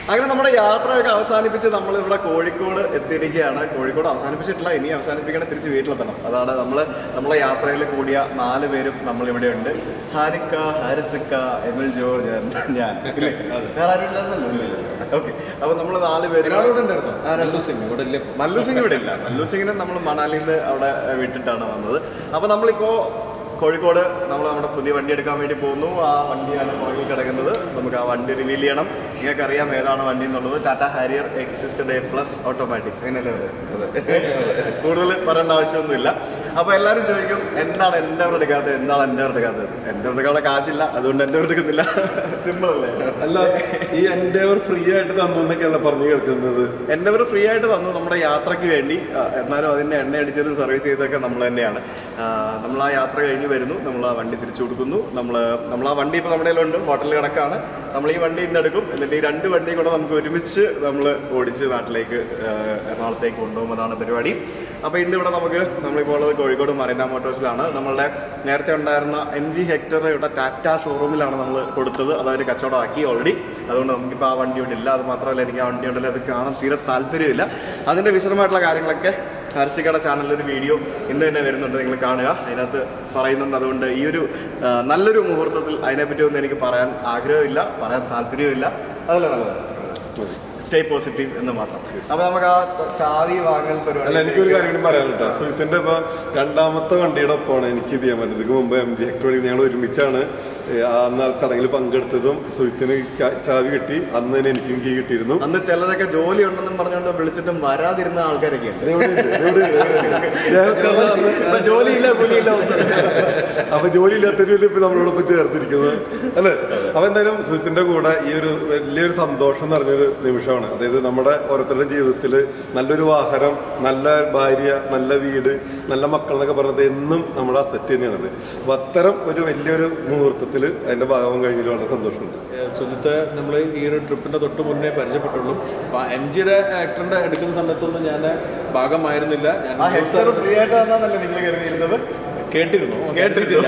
അങ്ങനെ നമ്മുടെ യാത്രയൊക്കെ അവസാനിപ്പിച്ച് നമ്മൾ ഇവിടെ കോഴിക്കോട് എത്തിയിരിക്കുകയാണ് കോഴിക്കോട് അവസാനിപ്പിച്ചിട്ടില്ല ഇനി അവസാനിപ്പിക്കണം തിരിച്ച് വീട്ടിലെത്തണം അതാണ് നമ്മൾ നമ്മളെ യാത്രയിൽ കൂടിയ നാല് പേരും നമ്മൾ ഇവിടെ ഉണ്ട് ഹാരിക്ക ഹാരിസിക്ക എം എൽ ജോർജ് and ഞാൻ ഇല്ലേ? വേറെ ആരും ഇല്ലായിരുന്നല്ലോ ഓക്കെ അപ്പൊ നമ്മൾ നാല് പേര് മല്ലു സിംഗ് ഇവിടെ ഇല്ല മല്ലു സിംഗ് ഇവിടെ ഇല്ല മല്ലു സിംഗിനെ നമ്മൾ മണാലിയിൽ നിന്ന് അവിടെ ഏഹ്, വിട്ടിട്ടാണ് വന്നത് അപ്പൊ നമ്മളിപ്പോ കോഴിക്കോട് നമ്മൾ നമ്മുടെ പുതിയ വണ്ടി എടുക്കാൻ വേണ്ടി പോകുന്നു ആ വണ്ടിയാണ് പുറകിൽ കിടക്കുന്നത് നമുക്ക് ആ വണ്ടി റിവീൽ ചെയ്യണം നിങ്ങൾക്ക് അറിയാം ഏതാണ് വണ്ടി എന്നുള്ളത് ടാറ്റ ഹാരിയർ എക്സിസ് ഡേ പ്ലസ് ഓട്ടോമാറ്റിക് അങ്ങനെയല്ലേ പറയുന്നത്? കൂടുതൽ പറയേണ്ട ആവശ്യമൊന്നുമില്ല അപ്പൊ എല്ലാവരും ചോദിക്കും എന്താണ് എൻ്റെ എടുക്കാത്തത് എന്താണ് എൻ്റെ എടുക്കാത്തത് എൻ്റെ എടുക്കാനുള്ള കാശില്ല അതുകൊണ്ട് എൻ്റെ എടുക്കുന്നില്ല സിമ്പിൾ അല്ലേ അല്ല ഈ എൻഡേവർ ഫ്രീ ആയിട്ട് തന്നു എന്നൊക്കെയല്ല പറഞ്ഞു കേൾക്കുന്നത് എൻഡവർ ഫ്രീ ആയിട്ട് തന്നു നമ്മുടെ യാത്രയ്ക്ക് വേണ്ടി ആ, എന്നാലും അതിന്റെ എണ്ണ അടിച്ചതും സർവീസ് ചെയ്തതൊക്കെ നമ്മൾ തന്നെയാണ് ആ, നമ്മൾ ആ യാത്ര കഴിഞ്ഞ് വരുന്നു നമ്മൾ ആ വണ്ടി തിരിച്ചു കൊടുക്കുന്നു നമ്മൾ നമ്മൾ ആ വണ്ടി ഇപ്പോൾ നമ്മുടെ കയ്യിലുണ്ട് ഹോട്ടലിൽ കിടക്കാണ് നമ്മൾ ഈ വണ്ടി ഇന്ന് എടുക്കും എന്നിട്ട് ഈ രണ്ട് വണ്ടിയും കൂടെ നമുക്ക് ഒരുമിച്ച് നമ്മൾ ഓടിച്ച് നാട്ടിലേക്ക് ആ, എറണാകുളത്തേക്ക് കൊണ്ടുപോകും അതാണ് പരിപാടി അപ്പോൾ ഇന്നിവിടെ നമുക്ക് നമ്മളിപ്പോൾ ഉള്ളത് കോഴിക്കോട് മറീന മോട്ടോഴ്സിലാണ് നമ്മളുടെ നേരത്തെ ഉണ്ടായിരുന്ന എം ജി ഹെക്ടർ ഇവിടെ ടാറ്റ ഷോറൂമിലാണ് നമ്മൾ കൊടുത്തത് അത് അവർ കച്ചവടമാക്കി ഓൾറെഡി അതുകൊണ്ട് നമുക്കിപ്പോൾ ആ വണ്ടി ഇവിടെ ഇല്ല അത് മാത്രമല്ല എനിക്ക് ആ വണ്ടി ഉണ്ടല്ലോ അത് കാണാൻ തീരെ താല്പര്യമില്ല അതിൻ്റെ വിശദമായിട്ടുള്ള കാര്യങ്ങളൊക്കെ ഹർഷിക്കയുടെ ചാനലിൽ ഒരു വീഡിയോ ഇന്ന് തന്നെ വരുന്നുണ്ട് നിങ്ങൾ കാണുക അതിനകത്ത് പറയുന്നുണ്ട് അതുകൊണ്ട് ഈ ഒരു ആ, നല്ലൊരു മുഹൂർത്തത്തിൽ അതിനെപ്പറ്റി ഒന്നും എനിക്ക് പറയാൻ ആഗ്രഹമില്ല പറയാൻ താല്പര്യമില്ല അതല്ല നല്ലത് സ്റ്റേ പോസിറ്റീവ് എന്ന് മാത്രം അപ്പൊ നമുക്ക് ആ ചാവി വാങ്ങൽ അല്ല പരിപാടി എനിക്കൊരു കാര്യം കൂടി പറയാനുണ്ട് സുഹിത്തിന്റെ ഇപ്പൊ രണ്ടാമത്തെ വണ്ടിയുടെ ഒപ്പമാണ് എനിക്ക് ഇത് ചെയ്യാൻ പറ്റുന്നത് ഇതിന് മുമ്പ് എം ജി ഹെക്ടർ വഴി ഞങ്ങൾ ഒരുമിച്ചാണ് ഏ, ആ അന്ന് ആ ചടങ്ങിൽ പങ്കെടുത്തതും സുഹിത്തിന് ക- ചാവി കിട്ടി അന്ന് തന്നെ എനിക്കും കീ കിട്ടിയിരുന്നു അന്ന് ചിലരൊക്കെ ജോലി ഉണ്ടെന്നും പറഞ്ഞുകൊണ്ട് വിളിച്ചിട്ടും വരാതിരുന്ന ആൾക്കാരൊക്കെ ഉണ്ട് ഇത് എവിടെയുണ്ട്? എവിടെ? എവിടെ? ഇദ്ദേഹമൊക്കെ അന്ന് അന്ന് ഇപ്പൊ ജോലിയില്ല കൂലിയില്ല ഒന്നും അപ്പൊ ജോലി ഇല്ലാത്തൊരു ഇപ്പൊ നമ്മളോടൊപ്പം ചേർത്തിരിക്കുന്നത് അല്ലെ അപ്പൊ എന്തായാലും സുഹൃത്തിന്റെ കൂടെ ഈ ഒരു വലിയൊരു സന്തോഷം നിറഞ്ഞൊരു നിമിഷമാണ് അതായത് നമ്മുടെ ഓരോരുത്തരുടെ ജീവിതത്തിൽ നല്ലൊരു വാഹനം നല്ല ഭാര്യ നല്ല വീട് നല്ല മക്കൾ എന്നൊക്കെ പറഞ്ഞത് എന്നും നമ്മുടെ അസറ്റ് തന്നെയാണത് അപ്പൊ അത്തരം ഒരു വലിയൊരു മുഹൂർത്തത്തിൽ അതിന്റെ ഭാഗം കഴിഞ്ഞതിൽ വളരെ സന്തോഷമുണ്ട് സുജിത്ത് നമ്മൾ ഈ ഒരു ട്രിപ്പിന്റെ തൊട്ട് മുന്നേ പരിചയപ്പെട്ടുള്ളൂ അപ്പൊ എം ജിയുടെ ആക്ടറിന്റെ എടുക്കുന്ന സമയത്തൊന്നും ഞാൻ ഭാഗമായിരുന്നില്ല ഞാൻ ആ ഹെക്ടർ ഫ്രീ ആയിട്ട് തന്നാന്നല്ലേ നിങ്ങൾ കരുതിയിരുന്നത് കേട്ടിരുന്നു കേട്ടിട്ടില്ല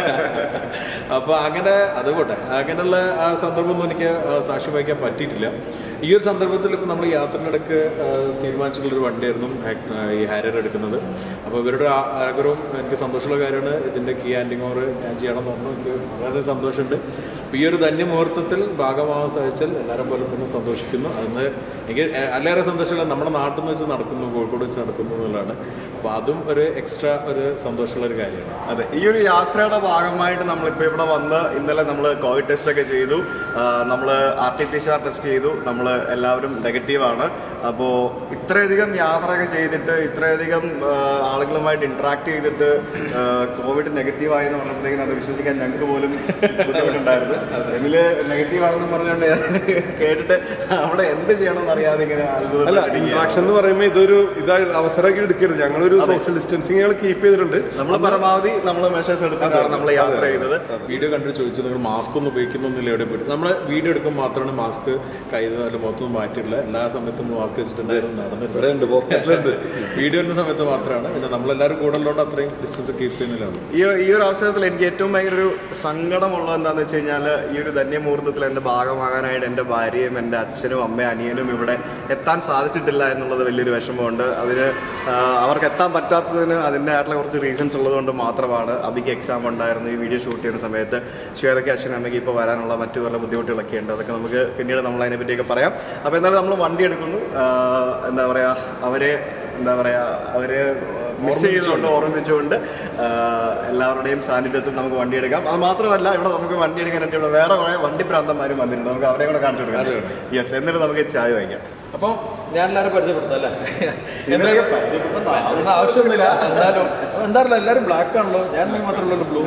അപ്പൊ അങ്ങനെ അത് പോട്ടെ അങ്ങനെയുള്ള ആ സന്ദർഭമൊന്നും എനിക്ക് ആ, സാക്ഷ്യം വഹിക്കാൻ പറ്റിയിട്ടില്ല ഈ ഒരു സന്ദർഭത്തിൽ ഇപ്പം നമ്മൾ യാത്രയിടക്ക് തീരുമാനിച്ചിട്ടുള്ളൊരു വണ്ടിയായിരുന്നു ഹാക്- ആ, ഈ ഹാരിയർ എടുക്കുന്നത് അപ്പോൾ ഇവരുടെ ആ- ആഗ്രഹവും എനിക്ക് സന്തോഷമുള്ള കാര്യമാണ് ഇതിൻ്റെ കീ ഹാൻഡിങ് ഓവർ ഞാൻ ചെയ്യണമെന്ന് പറഞ്ഞു എനിക്ക് വളരെ സന്തോഷമുണ്ട് അപ്പോൾ ഈ ഒരു ധന്യ മുഹൂർത്തത്തിൽ ഭാഗമാവാൻ സാധിച്ചാൽ എല്ലാവരും പോലെ തന്നെ സന്തോഷിക്കുന്നു അന്ന് എനിക്ക് എല്ലാവരും സന്തോഷമുള്ള നമ്മുടെ നാട്ടിൽ നിന്ന് വെച്ച് നടക്കുന്നു കോഴിക്കോട് വെച്ച് നടക്കുന്നു എന്നുള്ളതാണ് അപ്പോൾ അതും ഒരു എക്സ്ട്രാ ഒരു സന്തോഷമുള്ള ഒരു കാര്യമാണ് അതെ ഈ ഒരു യാത്രയുടെ ഭാഗമായിട്ട് നമ്മളിപ്പോൾ ഇവിടെ വന്ന് ഇന്നലെ നമ്മൾ കോവിഡ് ടെസ്റ്റ് ഒക്കെ ചെയ്തു നമ്മൾ R T P C R test ചെയ്തു നമ്മൾ എല്ലാവരും നെഗറ്റീവാണ് അപ്പോൾ ഇത്രയധികം യാത്രയൊക്കെ ചെയ്തിട്ട് ഇത്രയധികം ആ, ആളുകളുമായിട്ട് ഇന്ററാക്ട് ചെയ്തിട്ട് ആ, കോവിഡ് നെഗറ്റീവ് ആയി എന്ന് പറഞ്ഞപ്പോഴത്തേക്കും അത് വിശ്വസിക്കാൻ ഞങ്ങൾക്ക് പോലും ബുദ്ധിമുട്ടുണ്ടായിരുന്നു എമില് നെഗറ്റീവ് ആണെന്ന് പറഞ്ഞുകൊണ്ട് ഞാൻ കേട്ടിട്ട് അവിടെ എന്ത് ചെയ്യണമെന്ന് അറിയാതെ ഇങ്ങനെ അല്ല അത്ഭുതപ്പെട്ടിരിക്കുകയാണ്. ഇന്ററാക്ഷൻ എന്ന് പറയുമ്പോൾ ഇതൊരു ഇതായി അവസരമാക്കി എടുക്കരുത് ഞങ്ങളൊരു സോഷ്യൽ ഡിസ്റ്റൻസിങ് ഞങ്ങൾ കീപ്പ് ചെയ്തിട്ടുണ്ട് നമ്മൾ പരമാവധി നമ്മൾ മെഷേഴ്സ് എടുത്തിട്ടാണ് നമ്മൾ യാത്ര ചെയ്തത് വീഡിയോ കണ്ടിട്ട് ചോദിച്ചു നിങ്ങൾ മാസ്ക് ഒന്നും ഉപയോഗിക്കുന്നൊന്നുമില്ല എവിടെ പോയിട്ട് നമ്മൾ വീഡിയോ എടുക്കുമ്പോൾ മാത്രമാണ് മാസ്ക് കയ്യിൽ നിന്ന് മുഖത്തൊന്നും മാറ്റിയിട്ടില്ല എല്ലാ സമയത്തും മാസ്ക് വെച്ചിട്ട് എന്തായാലും നടന്നിട്ടുണ്ട് ഇവിടെ ഉണ്ട് പോക്കറ്റിലുണ്ട് വീഡിയോ എടുക്കുന്ന സമയത്ത് മാത്രമാണ് പിന്നെ നമ്മളെല്ലാവരും കൂടെ ഉള്ളതുകൊണ്ട് അത്രയും ഡിസ്റ്റൻസ് കീപ്പ് ചെയ്യുന്നില്ലാണ് ഈ ഈ ഒരു അവസരത്തിൽ എനിക്ക് ഏറ്റവും ഭയങ്കര ഒരു സങ്കടമുള്ളത് എന്താണെന്ന് വെച്ച് കഴിഞ്ഞാൽ ഈ ഒരു ധന്യമുഹൂർത്തത്തിൽ എൻ്റെ ഭാഗമാകാനായിട്ട് എൻ്റെ ഭാര്യയും എൻ്റെ അച്ഛനും അമ്മയും അനിയനും ഇവിടെ എത്താൻ സാധിച്ചിട്ടില്ല എന്നുള്ളത് വലിയൊരു വിഷമമുണ്ട് അതിന് ആ, അവർക്ക് എത്താൻ പറ്റാത്തതിന് അതിൻ്റെ ആയിട്ടുള്ള കുറച്ച് റീസൺസ് ഉള്ളതുകൊണ്ട് മാത്രമാണ് അബിക്ക് എക്സാം ഉണ്ടായിരുന്നു ഈ വീഡിയോ ഷൂട്ട് ചെയ്യുന്ന സമയത്ത് ശ്വേതയ്ക്ക് അച്ഛനും അമ്മയ്ക്ക് ഇപ്പോൾ വരാനുള്ള മറ്റു പല ബുദ്ധിമുട്ടുകളൊക്കെ ഉണ്ട് അതൊക്കെ നമുക്ക് പിന്നീട് നമ്മൾ അതിനെ പറ്റിയൊക്കെ പറയാം അപ്പോൾ എന്നാലും നമ്മൾ വണ്ടി എടുക്കുന്നു ആ, എന്താ പറയുക അവരെ എന്താ പറയുക അവരെ മിസ് ചെയ്തുകൊണ്ട് ഓർമ്മിച്ചുകൊണ്ട് ആ, എല്ലാവരുടെയും സാന്നിധ്യത്തിൽ നമുക്ക് വണ്ടി എടുക്കാം അത് മാത്രമല്ല ഇവിടെ നമുക്ക് വണ്ടി എടുക്കാനായിട്ട് ഇവിടെ വേറെ കുറേ വണ്ടി പ്രാന്തന്മാരും വന്നിട്ടുണ്ട് നമുക്ക് അവരെ കൂടെ കാണിച്ചു കൊടുക്കാം യെസ് എന്നിട്ട് നമുക്ക് ചായ വാങ്ങിക്കാം അപ്പോൾ ഞാൻ എല്ലാവരും പരിചയപ്പെടുത്താം അല്ലേ എന്തായാലും പരിചയപ്പെടുത്തേണ്ട ആവശ്യമൊന്നുമില്ല എന്നാലും എന്താ പറയുക എല്ലാവരും ബ്ലാക്ക് ആണല്ലോ ഞാൻ മാത്രമല്ല ബ്ലൂ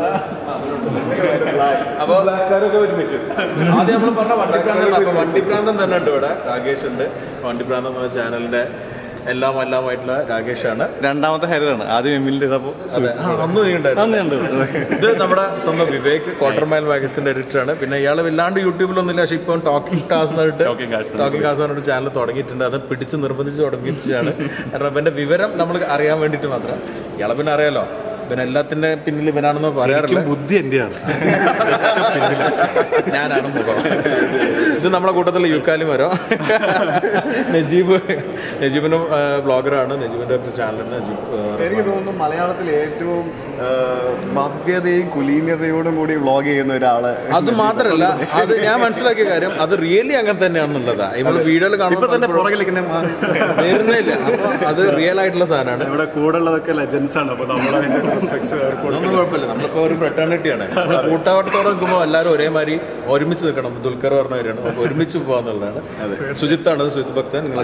അപ്പോൾ ബ്ലാക്കാരൊക്കെ ഒരുമിച്ച് ആദ്യം നമ്മൾ പറഞ്ഞ വണ്ടിപ്രാന്തം അപ്പൊ വണ്ടിപ്രാന്തം തന്നെ ഉണ്ട് ഇവിടെ രാകേഷ് ഉണ്ട് വണ്ടിപ്രാന്തം എന്ന ചാനലിന്റെ എല്ലാം എല്ലാമായിട്ടുള്ള രാകേഷാണ് രണ്ടാമത്തെ ഹരിയാണ് ആദ്യം എമ്മിലിന്റെ ഇതപ്പോ അതെ ആ, അന്നും നീ ഉണ്ടായിരുന്നു. ഇത് നമ്മുടെ സ്വന്തം വിവേക് ക്വാർട്ടർമൈൽ മാഗസിന്റെ എഡിറ്ററാണ് പിന്നെ ഇയാൾ വല്ലാണ്ട് യൂട്യൂബിലൊന്നുമില്ല പക്ഷെ ഇപ്പം ടോക്കിംഗ് കാസ് എന്നിട്ട് ടോക്കിംഗ് കാസ് എന്നൊരു ചാനൽ തുടങ്ങിയിട്ടുണ്ട് അത് പിടിച്ച് നിർബന്ധിച്ച് തുടങ്ങിയിട്ടാണ് കാരണം ഇവന്റെ വിവരം നമ്മൾ അറിയാൻ വേണ്ടിയിട്ട് മാത്രം ഇയാളെ പിന്നെ അറിയാലോ ഇവൻ എല്ലാത്തിന്റെ പിന്നിൽ ഇവനാണെന്ന് പറയാറില്ല ബുദ്ധി എന്റെയാണ് ഞാനാണ് മുഖം ഇത് നമ്മളെ കൂട്ടത്തിൽ യുക്കാലി മരം നജീബ് നജീബിനും ബ്ലോഗറാണ് നജീബിന്റെ ചാനലിന് നജീബ് ആ, എനിക്ക് തോന്നുന്നു മലയാളത്തിൽ ഏറ്റവും ആ, ഭവ്യതയും കുലീനതയോടും കൂടി വ്ളോഗ് ചെയ്യുന്ന ഒരാള് അത് മാത്രല്ല അത് ഞാൻ മനസ്സിലാക്കിയ കാര്യം അത് റിയലി അങ്ങനെ തന്നെയാണെന്നുള്ളതാ നമ്മൾ വീഡിയോയിൽ ഇപ്പൊ തന്നെ കാണുമ്പോൾ പുറകിലിങ്ങനെ വരുന്നില്ല അപ്പൊ അത് റിയൽ ആയിട്ടുള്ള സാധനമാണ് ഇവിടെ കൂടെ ഉള്ളതൊക്കെ ലെജൻസ് ആണ് അപ്പൊ നമ്മൾ അതിന്റെ റെസ്പെക്ട്സ് അതൊന്നും കുഴപ്പമില്ല നമ്മളിപ്പോ ഒരു ഫ്രട്ടേണിറ്റിയാണ് കൂട്ടാവട്ടത്തോടെ നിൽക്കുമ്പോൾ എല്ലാവരും ഒരേമാതിരി ഒരുമിച്ച് നിൽക്കണം ദുൽഖർ പറഞ്ഞവരാണ് അപ്പൊ ഒരുമിച്ച് പോകാന്നുള്ളതാണ് സുജിത്താണ് സുജിത് ഭക്തൻ നിങ്ങൾ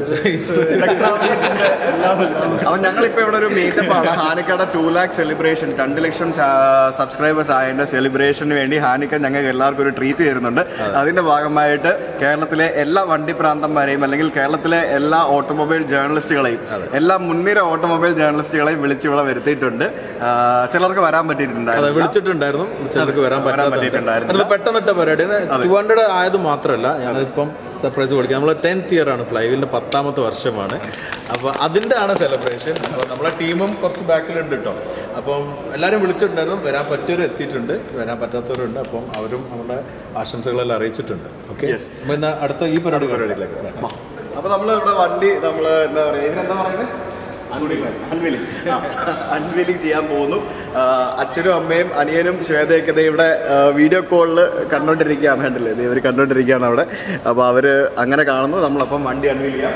അപ്പൊ ഞങ്ങളിപ്പോ ഇവിടെ ഒരു മീറ്റപ്പ് ആണ് ഹാനിക്കയുടെ ടു ലാക്ക് സെലിബ്രേഷൻ രണ്ട് ലക്ഷം സബ്സ്ക്രൈബേഴ്സ് ആയതിന്റെ സെലിബ്രേഷന് വേണ്ടി ഹാനിക്ക ഞങ്ങൾക്ക് എല്ലാവർക്കും ഒരു ട്രീറ്റ് തരുന്നുണ്ട് അതിന്റെ ഭാഗമായിട്ട് കേരളത്തിലെ എല്ലാ വണ്ടി പ്രാന്തന്മാരെയും അല്ലെങ്കിൽ കേരളത്തിലെ എല്ലാ ഓട്ടോമൊബൈൽ ജേർണലിസ്റ്റുകളെയും എല്ലാ മുൻനിര ഓട്ടോമൊബൈൽ ജേർണലിസ്റ്റുകളെയും വിളിച്ച് ഇവിടെ വരുത്തിയിട്ടുണ്ട് ആ, ചിലർക്ക് വരാൻ അതെ പറ്റിയിട്ടുണ്ടായിരുന്നു വിളിച്ചിട്ടുണ്ടായിരുന്നു ചിലർക്ക് വരാൻ വരാൻ പറ്റാത്ത പറ്റിയിട്ടുണ്ടായിരുന്നില്ല. അത് പെട്ടെന്നിട്ട പരിപാടിയാണ് ടു ഹൺഡ്രഡ് ആയത് മാത്രമല്ല ഞങ്ങളിപ്പം സർപ്രൈസ് കൊടുക്കുക നമ്മൾ ടെൻത്ത് ഇയർ ആണ് ഫ്ലൈവിലിന്റെ പത്താമത്തെ വർഷമാണ് അപ്പോൾ അതിൻ്റെ ആണ് സെലിബ്രേഷൻ അപ്പോൾ നമ്മളെ ടീമും കുറച്ച് ബാക്കിലുണ്ട് കേട്ടോ അപ്പം എല്ലാവരും വിളിച്ചിട്ടുണ്ടായിരുന്നു വരാൻ പറ്റിയവർ എത്തിയിട്ടുണ്ട് വരാൻ പറ്റാത്തവരുണ്ട് അപ്പം അവരും നമ്മുടെ ആശംസകളെല്ലാം അറിയിച്ചിട്ടുണ്ട് ഓക്കെ Yes. അപ്പോൾ ഇന്ന് അടുത്ത ഈ പരിപാടി പരിപാടിയിലേക്ക് അപ്പൊ നമ്മൾ ഇവിടെ വണ്ടി നമ്മൾ എന്താ പറയാ ഇതിനെന്താ പറയുന്നത് അൺവീലിംഗ് അൺവീലിംഗ് ചെയ്യാൻ പോകുന്നു ആ, അച്ഛനും അമ്മയും അനിയനും ശ്വേതയൊക്കെ ദേ ഇവിടെ വീഡിയോ കോളിൽ കണ്ടോണ്ടിരിക്കുകയാണ് കണ്ടില്ലേ ദേ ഇവർ കണ്ടോണ്ടിരിക്കുകയാണ് അവിടെ അപ്പോൾ അവര് അങ്ങനെ കാണുന്നു നമ്മളപ്പം വണ്ടി അൺവീൽ ചെയ്യാം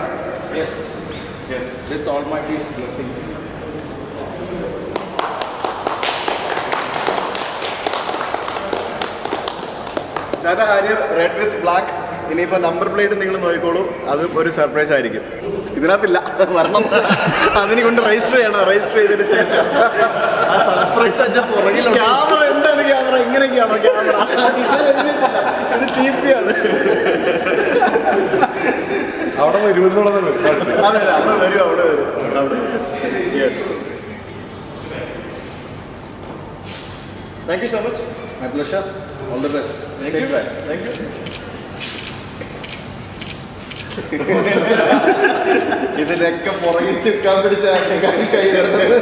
With Almighty's blessings. Tata Harrier red with black ഇനിയിപ്പോൾ നമ്പർ പ്ലേറ്റ് നിങ്ങൾ നോക്കിക്കോളൂ അത് ഒരു സർപ്രൈസ് ആയിരിക്കും ഇതിനകത്തില്ല വരണം അതിനെ കൊണ്ട് രജിസ്റ്റർ ചെയ്യണം രജിസ്റ്റർ ചെയ്തതിന് ശേഷം ആ സർപ്രൈസ് അതിന്റെ പുറകിലുണ്ട് ക്യാമറ എന്താണ് ക്യാമറ ഇങ്ങനെയൊക്കെയാണോ ക്യാമറ ഇത് ടി പി ആണ് അവിടെ വരുമെന്നുള്ളതാണ് കാണിച്ചത്. അതെ അതെ, അവിടെ വരും അവിടെ വരും അവിടെ yes thank you so much My pleasure. All the best. Thank you thank you ഇതിനൊക്കെ പുറകിൽ ചിക്കാൻ പിടിച്ച കൈ തരുന്നത്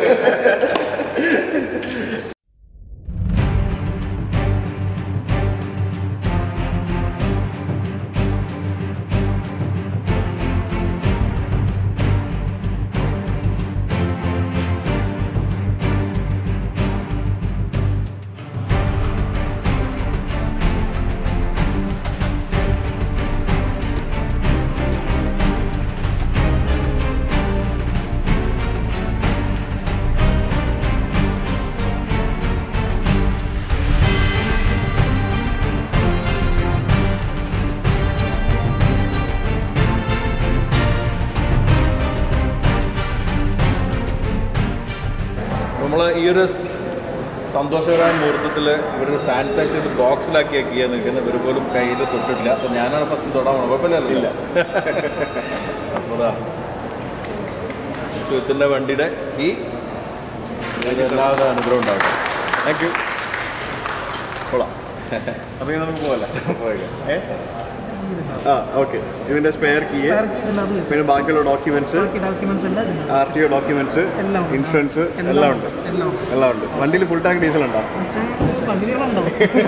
നമ്മൾ ഈ ഒരു സന്തോഷകരമായ മുഹൂർത്തത്തിൽ ഇവരൊരു സാനിറ്റൈസ് ചെയ്ത് ബോക്സിലാക്കി ആക്കിയാ നിൽക്കുന്ന ഇവർ പോലും കയ്യിൽ തൊട്ടിട്ടില്ല അപ്പം ഞാനാണ് ഫസ്റ്റ് തൊടാൻ പോണത് കുഴപ്പമില്ലല്ലോ അപ്പോൾ ദാ, സുഹൃത്തിൻ്റെ വണ്ടിയുടെ ഈ എല്ലാവിധ അനുഗ്രഹം ഉണ്ടാവട്ടെ താങ്ക് യു കൊള്ളാം അപ്പോൾ ഇനി നമുക്ക് പോകല്ലേ ഏ ആ ഓക്കെ ഇതിന്റെ സ്പെയർ കീ പിന്നെ ബാക്കിയുള്ള ഡോക്യുമെന്റ്സ് ഡോക്യുമെന്റ്സ് എല്ലാം ഇതിനകത്ത്. ആർ ടി ഒ ഡോക്യുമെന്റ്സ് എല്ലാം ഉണ്ട്. ഇൻഷുറൻസ് എല്ലാം ഉണ്ട് എല്ലാം ഉണ്ട്. എല്ലാം ഉണ്ട് വണ്ടിയിൽ ഫുൾ ടാങ്ക് ഡീസൽ ഉണ്ടോ പക്ഷേ പകുതികളുണ്ടോ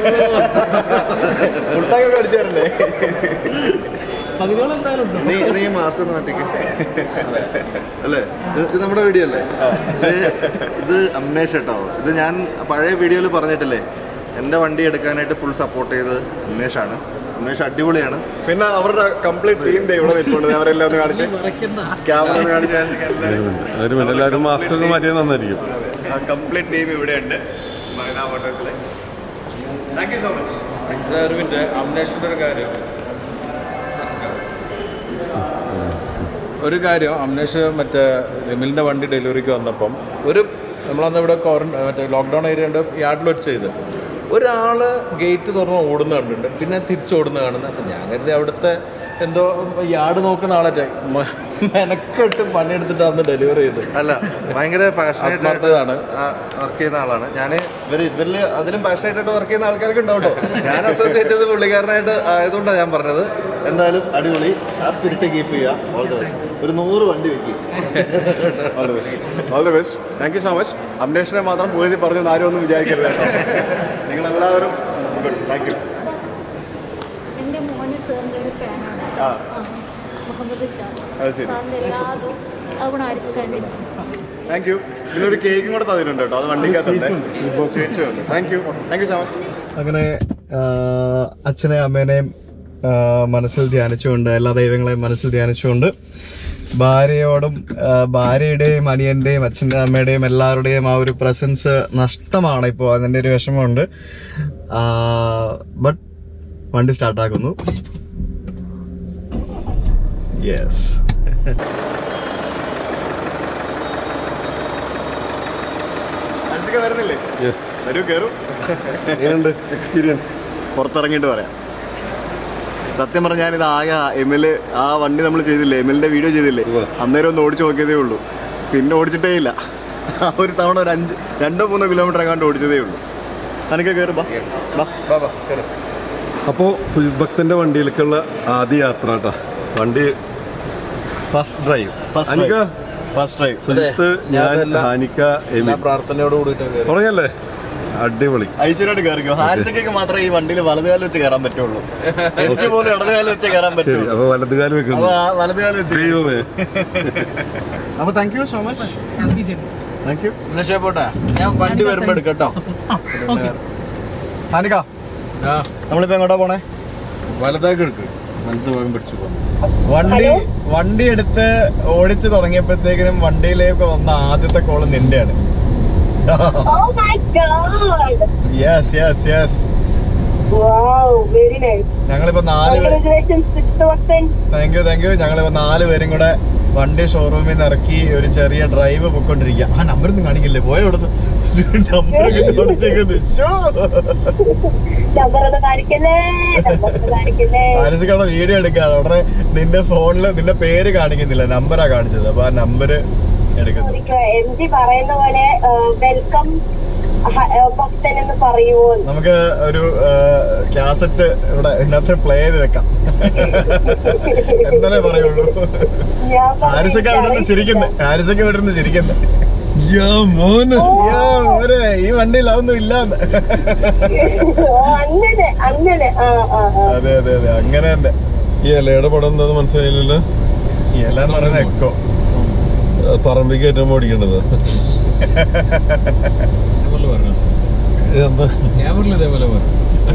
ഫുൾ ടാങ്ക് ഒക്കെ അടിച്ചാറല്ലേ പകുതികൾ എന്തായാലും ഉണ്ടോ നീ നീ മാസ്ക് ഒന്ന് മാറ്റിക്ക് അല്ലേ ഇത് ഇത് നമ്മുടെ വീഡിയോ അല്ലേ ഇത് ഇത് അമ്നേഷ് കേട്ടോ ഇത് ഞാൻ പഴയ വീഡിയോയിൽ പറഞ്ഞിട്ടില്ലേ എൻ്റെ വണ്ടി എടുക്കാനായിട്ട് ഫുൾ സപ്പോർട്ട് ചെയ്ത് അമ്നേഷാണ് അമ്നേഷ് അടിപൊളിയാണ് പിന്നെ അവരുടെ കംപ്ലീറ്റ് ടീം ഇവിടെ നിൽപ്പുണ്ട് അവരെല്ലാം ഒന്ന് കാണിച്ച് മറക്കണ്ട ക്യാമറ ഒന്ന് കാണിച്ച് ഒരു മിനിറ്റ് എല്ലാവരും മാസ്ക് ഒക്കെ മാറ്റിയാൽ നന്നായിരിക്കും കംപ്ലീറ്റ് ടീം ഇവിടെ ഉണ്ട് മൈന മോട്ടോഴ്സിലെ താങ്ക് യു സോ മച്ച് ഒരു മിനിറ്റ് അമ്നേഷിൻ്റെ ഒരു കാര്യം ഒരു കാര്യം അമ്നേഷ് മറ്റേ റിമിലിൻ്റെ വണ്ടി ഡെലിവറിക്ക് വന്നപ്പം ഒരു നമ്മളന്ന് ഇവിടെ ക്വാറൻ മറ്റേ ലോക്ക്ഡൗൺ ഏരിയ ഉണ്ട് യാർഡിൽ വെച്ച് ചെയ്ത് ഒരാൾ ഗേറ്റ് തുറന്ന് ഓടുന്ന കണ്ടിട്ടുണ്ട് പിന്നെ തിരിച്ചോടുന്ന കാണുന്നത് അപ്പം ഞാൻ കരുതി അവിടുത്തെ എന്തോ യാർഡ് നോക്കുന്ന ആളറ്റെ മെനക്കെട്ട് പണിയെടുത്തിട്ട് അന്ന് ഡെലിവറി ചെയ്ത് അല്ല ഭയങ്കര പാഷനേറ്റ് ആത്മാർത്ഥതാണ്. വർക്ക് ചെയ്യുന്ന ആളാണ് ഞാൻ ഇവർ ഇവരിൽ അതിലും പാഷനേറ്റ് ആയിട്ട് വർക്ക് ചെയ്യുന്ന ആൾക്കാർക്ക് ഉണ്ടാവും കേട്ടോ ഞാൻ അസോസിയേറ്റ് ചെയ്ത് പുള്ളിക്കാരനായിട്ട് ആയതുകൊണ്ടാണ് ഞാൻ പറഞ്ഞത് എന്തായാലും അടിപൊളി ആ സ്പിരിറ്റ് കീപ്പ് ചെയ്യുക ഓൾ ദ ബെസ്റ്റ് ഒരു നൂറ് വണ്ടി വെക്കും all the best all the best thank you so much അംനേഷിനെ മാത്രം പൂഴ്ത്തി പറഞ്ഞു ആരും ഒന്നും വിചാരിക്കരുത് കേട്ടോ നിങ്ങളെല്ലാവരും താങ്ക് യു എൻ്റെ മോന് സാറിൻ്റെ ഒരു ഫാനാണ് ആ. മുഹമ്മദ് ഷാ അത് ശരി. സാറിൻ്റെ എല്ലാതും അതുകൊണ്ട് ആരിസ് ഖാൻ്റെ താങ്ക് യു പിന്നെ ഒരു കേക്കും കൂടെ തന്നിട്ടുണ്ട് കേട്ടോ അത് വണ്ടിക്കകത്തുണ്ട് thank you thank you so much അങ്ങനെ അച്ഛനെ അമ്മേനെയും ആ, മനസ്സിൽ ധ്യാനിച്ചുകൊണ്ട് എല്ലാ ദൈവങ്ങളെയും മനസ്സിൽ ധ്യാനിച്ചുകൊണ്ട് ഭാര്യയോടും ആ, ഭാര്യയുടെയും അനിയന്റെയും അച്ഛൻ്റെ അമ്മയുടെയും എല്ലാവരുടെയും ആ ഒരു പ്രസൻസ് നഷ്ടമാണ് ഇപ്പോൾ അതിൻ്റെ ഒരു വിഷമമുണ്ട് ബട്ട് വണ്ടി സ്റ്റാർട്ടാക്കുന്നു യെസ് വരുന്നില്ലേ യെസ് വരൂ കയറും എങ്ങനെയുണ്ട് എക്സ്പീരിയൻസ് പുറത്തിറങ്ങിയിട്ട് പറയാം സത്യം പറഞ്ഞാൽ ഞാനിത് ആകെ എം എൽ ആ വണ്ടി നമ്മൾ ചെയ്തില്ലേ എം എല്ലിന്റെ വീഡിയോ ചെയ്തില്ലേ ഉവ്വ്. അന്നേരം ഒന്ന് ഓടിച്ചു നോക്കിയതേ ഉള്ളൂ പിന്നെ ഓടിച്ചിട്ടേ ഇല്ല ആ ഒരു തവണ ഒരു അഞ്ച് രണ്ടോ മൂന്നോ കിലോമീറ്റർ എങ്ങാണ്ട് ഓടിച്ചതേ ഉള്ളൂ എനിക്ക് കയറി ബാ ബാ അപ്പോൾ സുജിത് ഭക്തന്റെ വണ്ടിയിലേക്കുള്ള ആദ്യ യാത്ര കേട്ടോ വണ്ടി first drive First Anika first drive Sujith ഞാൻ ഞാൻ എല്ലാം- ഹാനിക്ക എമി എല്ലാ പ്രാർത്ഥനയോട് കൂടിയിട്ടാണ് കയറി തുടങ്ങിയല്ലേ അടിപൊളി ഐശ്വര്യമായിട്ട് കയറിക്കോ ഹാരിസക്കൊക്കെ മാത്രമേ ഈ വണ്ടിയിൽ വലതുകാലം വെച്ച് കയറാൻ പറ്റുള്ളൂ എനിക്ക് പോലും ഇടതുകാലം വെച്ച് കയറാൻ ശരി പറ്റുള്ളൂ അപ്പൊ വലതുകാലം അപ്പൊ വെക്കുന്നു ആ വലതുകാലം വെച്ച് ദൈവമേ അപ്പൊ thank you so much thank you ചേട്ടാ താങ്ക് യു എന്നെ പോട്ടെ ഞാൻ വണ്ടി വരുമ്പോ എടുക്കട്ടോ ആ ഓക്കെ ഹാനിക ആ നമ്മളിപ്പോ എങ്ങോട്ടാ പോണേ വലതാക്കി എടുക്ക് വലത് ഭാഗം പിടിച്ചു പോകും വണ്ടി വണ്ടി എടുത്ത് ഓടിച്ചു തുടങ്ങിയപ്പോഴത്തേക്കിനും വണ്ടിയിലേക്ക് വന്ന ആദ്യത്തെ കോള് നിന്റെയാണ് Oh my god! Yes yes yes Wow, very nice. ഞങ്ങളിപ്പോ നാല് Congratulations, Mr. Vasan. Thank you thank you ഞങ്ങളിപ്പോ നാല് പേരും കൂടെ വണ്ടി ഷോറൂമിൽ നിന്ന് ഇറക്കി ഒരു ചെറിയ ഡ്രൈവ് പൊയ്ക്കൊണ്ടിരിക്കുക ആ നമ്പർ ഒന്നും കാണിക്കില്ലേ പോയ ഇവിടുന്ന് നമ്പർ കാണിച്ചേക്കുന്നത് Number ഒന്ന് കാണിക്കല്ലേ number ഒന്ന് കാണിക്കല്ലേ ആരസിക്കാണ് വീഡിയോ എടുക്കുകയാണ് ഉടനെ നിന്റെ ഫോണിൽ നിന്റെ പേര് കാണിക്കുന്നില്ല നമ്പറാ കാണിച്ചത് അപ്പൊ ആ നമ്പർ എടുക്കുന്നു എം ജി പറയുന്ന പോലെ വെൽക്കം ഭക്തൻ എന്ന് പറയുമോ നമുക്ക് ഒരു കാസറ്റ് ഇവിടെ ഇതിനകത്ത് പ്ലേ ചെയ്ത് വെക്കാം എന്നാലേ പറയുള്ളൂ ഞാൻ ഹാരിസൊക്കെ അവിടെ നിന്ന് ചിരിക്കുന്നത് ഹാരിസൊക്കെ ഇവിടെ നിന്ന് ചിരിക്കുന്നത് മോന് മോനെ ഈ വണ്ടിയിൽ അതൊന്നും ഇല്ലാന്ന് ഓ, അങ്ങനെ അങ്ങനെ ആ ആ ആ അതെ അതെ അതെ അങ്ങനെ തന്നെ ഈ ഇലയുടെ പടം എന്താന്ന് മനസ്സിലായില്ലല്ലോ ഈ എല്ലാം പറയുന്ന എക്കോ പറമ്പിക്ക് ഏറ്റവും ഓടിക്കേണ്ടത് പറഞ്ഞു എന്താ ഞാൻ പറഞ്ഞില്ല ഇതേപോലെ പറഞ്ഞു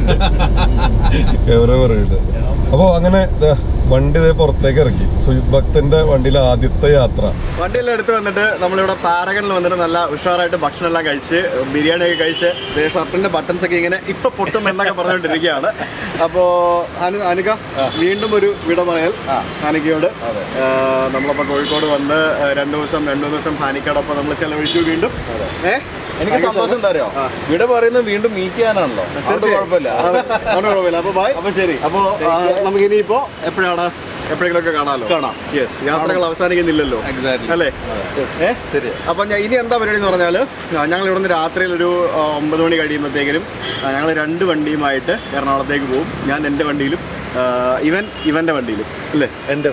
എവരെ പറയില്ല അപ്പൊ അങ്ങനെ ദാ വണ്ടി ദേ പുറത്തേക്ക് ഇറക്കി സുജിത് ഭക്തന്റെ വണ്ടിയിലെ ആദ്യത്തെ യാത്ര വണ്ടിയെല്ലാം എടുത്ത് വന്നിട്ട് നമ്മളിവിടെ പാരഗണിൽ വന്നിട്ട് നല്ല ഉഷാറായിട്ട് ഭക്ഷണം എല്ലാം കഴിച്ച് ബിരിയാണി ഒക്കെ കഴിച്ച് ദേ ഷർട്ടിന്റെ ബട്ടൺസ് ഒക്കെ ഇങ്ങനെ ഇപ്പൊ പൊട്ടും എന്നൊക്കെ പറഞ്ഞുകൊണ്ടിരിക്കുകയാണ് അപ്പോ അനു അനുക വീണ്ടും ഒരു വിട പറയൽ ഹാനിക്കയോട് നമ്മളപ്പോ കോഴിക്കോട് വന്ന് ആ, രണ്ടു ദിവസം രണ്ടു ദിവസം ഹാനിക്കയോടൊപ്പം നമ്മൾ ചെലവഴിച്ചു വീണ്ടും ഏഹ് എനിക്ക് സന്തോഷം എന്താ അറിയോ ഇവിടെ പറയുന്നത് വീണ്ടും മീറ്റ് ചെയ്യാനാണല്ലോ അതുകൊണ്ട് കുഴപ്പമില്ല കുഴപ്പമില്ല അപ്പൊ ബൈ അപ്പൊ ശരി അപ്പോ നമുക്ക് ഇനിയിപ്പോ എപ്പോഴാണ് എപ്പോഴെങ്കിലൊക്കെ കാണാമല്ലോ കാണാം. യെസ് യാത്രകൾ അവസാനിക്കുന്നില്ലല്ലോ Exactly. അല്ലേ ഏ ശരി അപ്പൊ ഞാൻ ഇനി എന്താ പരിപാടി എന്ന് പറഞ്ഞാൽ ഞങ്ങൾ ഇവിടെ നിന്ന് രാത്രിയിൽ ഒരു ആ, ഒമ്പത് മണി കഴിയുമ്പോഴത്തേക്കിനും ഞങ്ങൾ രണ്ട് വണ്ടിയുമായിട്ട് എറണാകുളത്തേക്ക് പോകും ഞാൻ എൻ്റെ വണ്ടിയിലും ആ, ഇവൻ ഇവന്റെ വണ്ടിയിലും അല്ലേ എൻ്റെ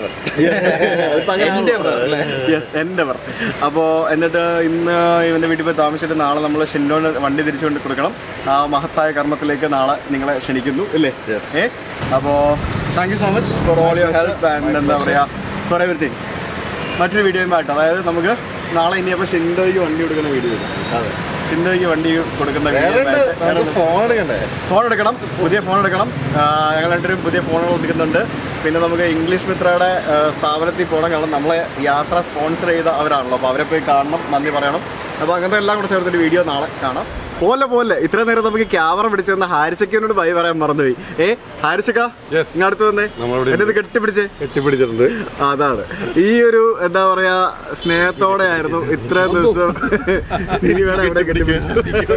യെസ് എൻ്റെ അപ്പോൾ എന്നിട്ട് ഇന്ന് ഇവന്റെ വീട്ടിൽ പോയി താമസിച്ചിട്ട് നാളെ നമ്മൾ ഷിൻഡോന് വണ്ടി തിരിച്ചുകൊണ്ട് കൊടുക്കണം ആ മഹത്തായ കർമ്മത്തിലേക്ക് നാളെ നിങ്ങളെ ക്ഷണിക്കുന്നു ഇല്ലേ ഏ അപ്പോൾ thank you so much for all your help and എന്താ പറയുക ഫോർ എവറിത്തിങ് മറ്റൊരു വീഡിയോയുമായിട്ട് അതായത് നമുക്ക് നാളെ ഇനിയപ്പോൾ ഷിൻഡോയ്ക്ക് വണ്ടി കൊടുക്കുന്ന വീഡിയോ വരും അതെ ഷിൻഡോയ്ക്ക് വണ്ടി കൊടുക്കുന്ന വീഡിയോ ഫോൺ എടുക്കണ്ടേ ഫോൺ എടുക്കണം പുതിയ ഫോൺ എടുക്കണം ആ, ഞങ്ങൾ രണ്ടുപേരും പുതിയ ഫോണുകൾ എടുക്കുന്നുണ്ട് പിന്നെ നമുക്ക് ഇംഗ്ലീഷ് മിത്രയുടെ ആ, സ്ഥാപനത്തിൽ പോകണം കാരണം നമ്മളെ യാത്ര സ്പോൺസർ ചെയ്ത അവരാണല്ലോ അപ്പോൾ അവരെ പോയി കാണണം നന്ദി പറയണം അപ്പോൾ അങ്ങനത്തെ എല്ലാം കൂടെ ചേർത്തൊരു വീഡിയോ നാളെ കാണാം പോലെ പോലെ ഇത്ര നേരം നമുക്ക് ക്യാമറ പിടിച്ചിരുന്ന ഹാരിസക്കനോട് ബൈ പറയാൻ മറന്നുപോയി ഏ ഹാരിസക്ക Yes. ഇങ്ങടുത്ത് വന്നേ നമ്മളിവിടെ എന്നെ ഇത് കെട്ടിപ്പിടിച്ചേ കെട്ടിപ്പിടിച്ചിട്ടുണ്ട് അതാണ് ഈ ഒരു എന്താ പറയാ സ്നേഹത്തോടെ ആയിരുന്നു ഇത്രയും ദിവസം ഇനി വേണം എവിടെ കെട്ടിപ്പിടിച്ചു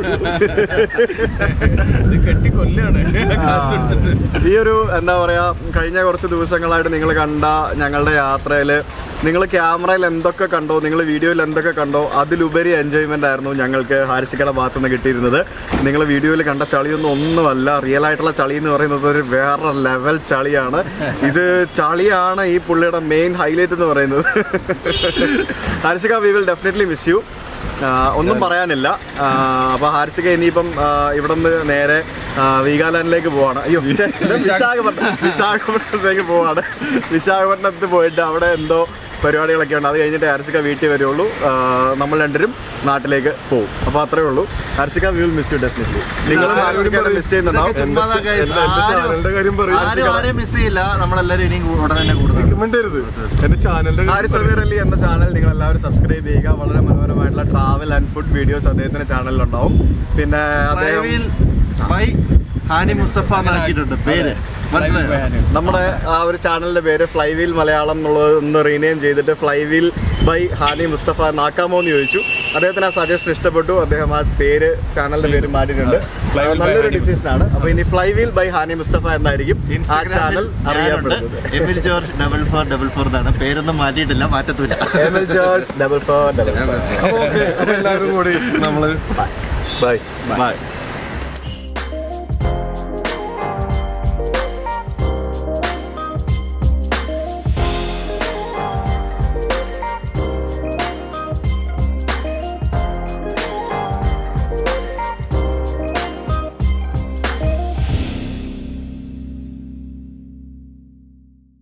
കെട്ടി കൊല്ലാണ് കാത്തുപിടിച്ചിട്ട് ഈ ഒരു എന്താ പറയാ കഴിഞ്ഞ കുറച്ച് ദിവസങ്ങളായിട്ട് നിങ്ങൾ കണ്ട ഞങ്ങളുടെ യാത്രയിൽ നിങ്ങൾ ക്യാമറയിൽ എന്തൊക്കെ കണ്ടോ നിങ്ങൾ വീഡിയോയിൽ എന്തൊക്കെ കണ്ടോ അതിലുപരി എൻജോയ്മെന്റ് ആയിരുന്നു ഞങ്ങൾക്ക് ഹാരിസിക്കയുടെ ഭാഗത്ത് നിന്ന് കിട്ടിയിരുന്നത് നിങ്ങൾ വീഡിയോയിൽ കണ്ട ചളിയൊന്നും ഒന്നുമല്ല റിയൽ ആയിട്ടുള്ള ചളി എന്ന് പറയുന്നത് ഒരു വേറെ ലെവൽ ചളിയാണ് ഇത് ചളിയാണ് ഈ പുള്ളിയുടെ മെയിൻ ഹൈലൈറ്റ് എന്ന് പറയുന്നത് ഹാരിസിക we will definitely miss you ah ഒന്നും പറയാനില്ല ആഹ് അപ്പൊ ഹാരിസിക ഇനിയിപ്പം ആഹ് ഇവിടെ നിന്ന് നേരെ ആഹ് വീഗാലാൻഡിലേക്ക് പോവാണ് അയ്യോ വിശ- വിശാഖപട്ടണം വിശാഖപട്ടണത്തേക്ക് പോവാണ് വിശാഖപട്ടണത്ത് പോയിട്ട് അവിടെ എന്തോ പരിപാടികളൊക്കെ ഉണ്ട് അത് കഴിഞ്ഞിട്ട് ഹാരിസിക വീട്ടിൽ വരുള്ളൂ ആഹ് നമ്മൾ രണ്ടുപേരും നാട്ടിലേക്ക് പോകും അപ്പൊ അത്രേ ഉള്ളൂ ഹാരിസിക വിൽ മിസ് യു ഡെഫിനറ്റ്ലി നിങ്ങൾ ഹാരിസിക മിസ് ചെയ്യുന്നുണ്ടാവും ചുമ്മാതാ guys. എന്റെ- എന്റെ ആരും- ചാനലിന്റെ കാര്യം പറയും ആരും ആരെയും മിസ് ചെയ്യില്ല നമ്മളെല്ലാരും ഇനിയും ഉടനെ തന്നെ കൂടുതൽ മിണ്ടരുത് എന്റെ ചാനലിന്റെ ഹാരിസ് അമീർ അലി എന്ന ചാനൽ നിങ്ങൾ എല്ലാവരും സബ്സ്ക്രൈബ് ചെയ്യുക വളരെ മനോഹരമായിട്ടുള്ള ട്രാവൽ ആൻഡ് ഫുഡ് വീഡിയോസ് അദ്ദേഹത്തിന്റെ ചാനലിലുണ്ടാവും പിന്നെ അദ്ദേഹം ഫ്ലൈവീൽ ബൈ ഹാനി മുസ്തഫ എന്നാക്കിയിട്ടുണ്ട് പേര് മനസ്സിലായോ നമ്മുടെ ആ ഒരു ചാനലിന്റെ പേര് ഫ്ലൈ വീൽ മലയാളം എന്നുള്ളത് ഒന്ന് റീനെയിം ചെയ്തിട്ട് ഫ്ലൈ വീൽ ബൈ ഹാനി മുസ്തഫ നാക്കാമോ എന്ന് ചോദിച്ചു അദ്ദേഹത്തിന് ആ സജഷൻ ഇഷ്ടപ്പെട്ടു അദ്ദേഹം ആ പേര് ചാനലിന്റെ പേര് മാറ്റിയിട്ടുണ്ട് Flywheel by നല്ലൊരു ഹാനി ഡിസിഷൻ ആണ് അപ്പൊ ഇനി ഫ്ലൈ വീൽ ബൈ ഹാനി മുസ്തഫ എന്നായിരിക്കും ആ ചാനൽ അറിയപ്പെടുന്നത് Emil George double four double four എന്നാണ് പേരൊന്നും മാറ്റിയിട്ടില്ല മാറ്റത്തില്ല M L George double four double അപ്പൊ ഓക്കെ അപ്പൊ എല്ലാവരും കൂടി നമ്മള് ബൈ ബൈ